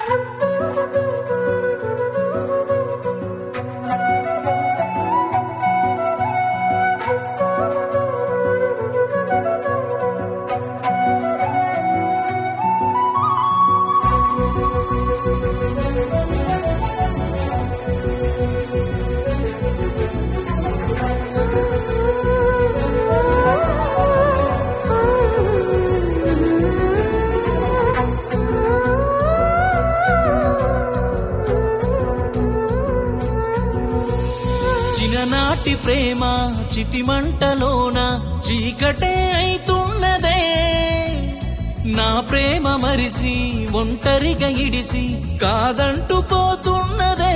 చిన్ననాటి ప్రేమ చితిమంటలోన చీకటే అయితున్నదే నా ప్రేమ మరిసి ఒంటరిగా ఇడిసి కాదంటూ పోతున్నదే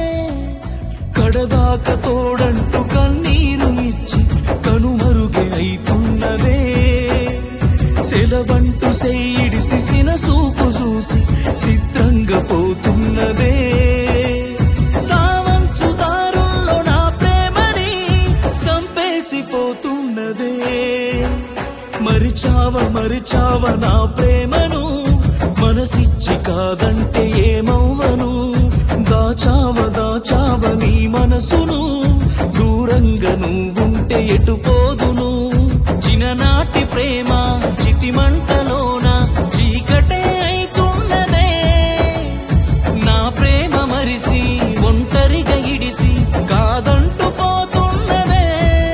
కడదాక తోడంటూ కన్నీరు ఇచ్చి కనుమరుగే అయితున్నదే సెలవంటూ సెయిడిసి సిన సూపు చూసి చిత్రంగా పోతున్నదే సావంచు దారుల్లో నా ప్రేమని చంపేసి పోతున్నదే మరిచావ మరిచావ నా ప్రేమను మనసిచ్చి కాదంటే ఏమవ్వను దాచావ దాచావ నీ మనసును దూరంగా నువ్వుంటే ఎటు పోదును చిన్ననాటి ప్రేమ చితిమంటలోన చీకటే అయితున్నదే నా ప్రేమ మరిసి ఒంటరిగా ఇడిసి కాదంటూ పోతున్నదే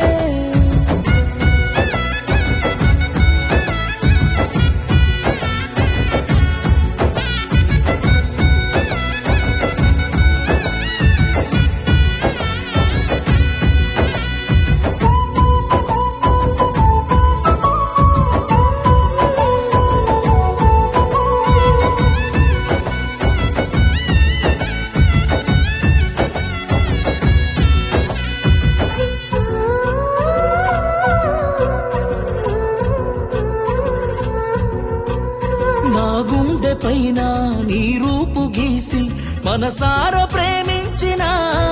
నా గుండె పైన నీ రూపు గీసి మనసార ప్రేమించిన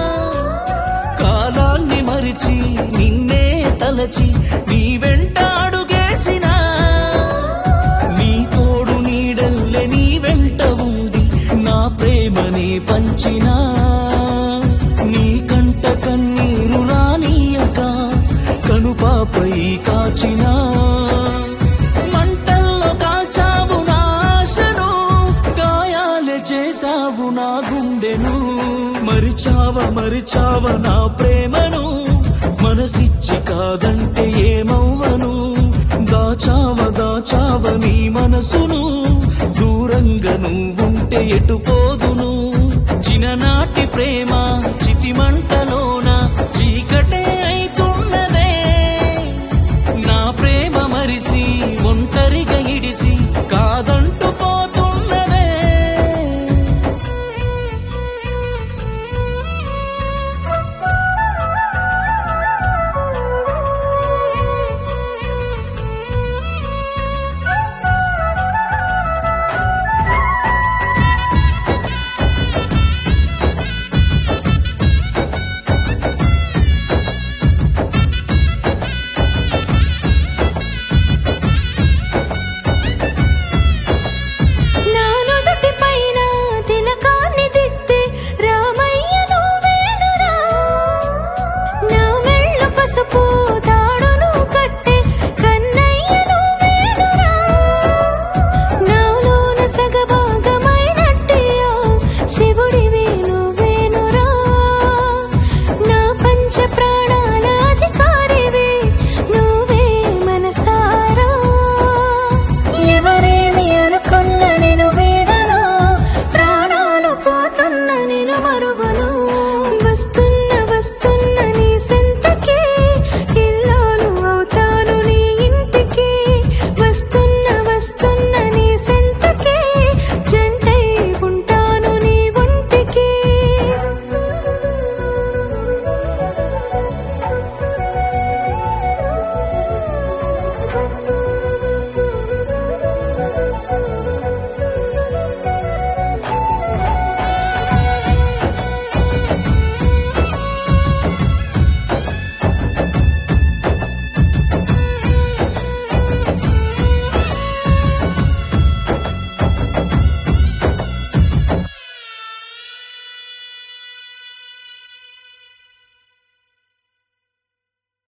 కాలాన్ని మరిచి నిన్నే తలచి నీ వెంట అడుగేసిన నీ తోడు నీడల్లె నీ వెంట ఉండి నా ప్రేమని పంచినా నీ కంట కన్నీరు రానీయక కనుపాపై కాచినా మంటల్లో కాల్చావు నా ఆశను గాయాలే చేసావు నా గుండెను మరిచావ మరిచావ నా ప్రేమను మనసిచ్చి కాదంటే ఏమవ్వను దాచావ దాచావ నీ మనసును దూరంగా నువ్వుంటే ఎటు పోదును చిన్ననాటి ప్రేమ చితిమంటలో